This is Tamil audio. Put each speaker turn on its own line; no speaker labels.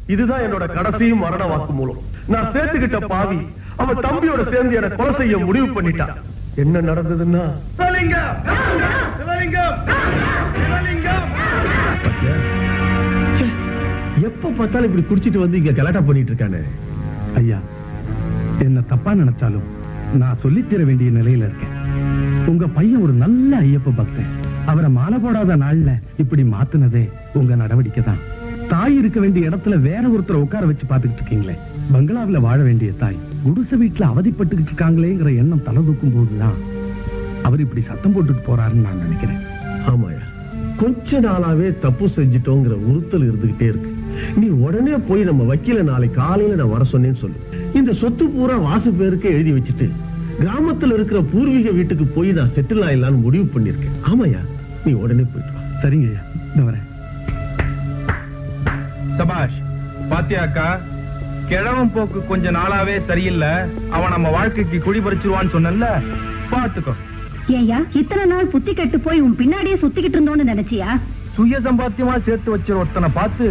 இதுதான் என்னோட கடைசியும் மரண வாக்கு மூலம் நான் சேர்த்துக்கிட்ட பாவி அவன் தம்பியோட சேர்ந்து என்ன கொலை செய்ய முடிவு பண்ணிட்டான் என்ன நடந்ததுன்னா சிவலிங்கம்! சிவலிங்கம்! சிவலிங்கம்! ச்சே, எப்ப பார்த்தாலும் இப்படி குடிச்சிட்டு வந்து இங்க கலாட்டா பண்ணிட்டு இருக்கானே
ஐயா என்ன தப்பா நினைச்சாலும் நான் சொல்லித் தர வேண்டிய நிலையில இருக்கேன் உங்க பையன் ஒரு நல்ல ஐயப்ப பக்தன் அவரை மாலை போடாத நாள்ல இப்படி மாத்துனதே உங்க நடவடிக்கை தான் தாய் இருக்க வேண்டிய இடத்துல வேற ஒருத்தரை உட்கார வச்சு பாத்துக்கிட்டு இருக்கீங்களே பங்களாவுல வாழ வேண்டிய தாய் குடிசை வீட்டுல அவதிப்பட்டுக்கிட்டு இருக்காங்களேங்கிற எண்ணம் தலை தூக்கும் போதுதான் அவர் இப்படி சத்தம் போட்டுட்டு போறாருன்னு நான் நினைக்கிறேன்
ஆமாயா கொஞ்ச நாளாவே தப்பு செஞ்சிட்டோங்கிற உறுத்தல் இருந்துகிட்டே இருக்கு நீ உடனே போய் நம்ம வக்கீல நாளை காலையில நான் வர சொன்னேன்னு சொல்லு இந்த சொத்து பூரா வாசு பேருக்கு எழுதி வச்சுட்டு கிராமத்துல இருக்கிற பூர்வீக வீட்டுக்கு போய் நான் செட்டில் ஆயிடலாம்னு முடிவு பண்ணிருக்கேன் ஆமாயா நீ உடனே போயிட்டு வா
சரிங்க ஐயா இந்த வரேன்
சபாஷ் பாத்தியாக்கா கிழவன் போக்கு கொஞ்ச நாளாவே சரியில்லை அவன் நம்ம வாழ்க்கைக்கு குடி பறிச்சிருவான்னு சொன்னல பாத்துக்கோ
ஏயா இத்தனை நாள் புத்தி கெட்டு போய் உன் பின்னாடியே சுத்திக்கிட்டு இருந்தோன்னு நினைச்சியா
சுய சம்பாத்தியமா சேர்த்து வச்சிரு ஒருத்தனை பார்த்து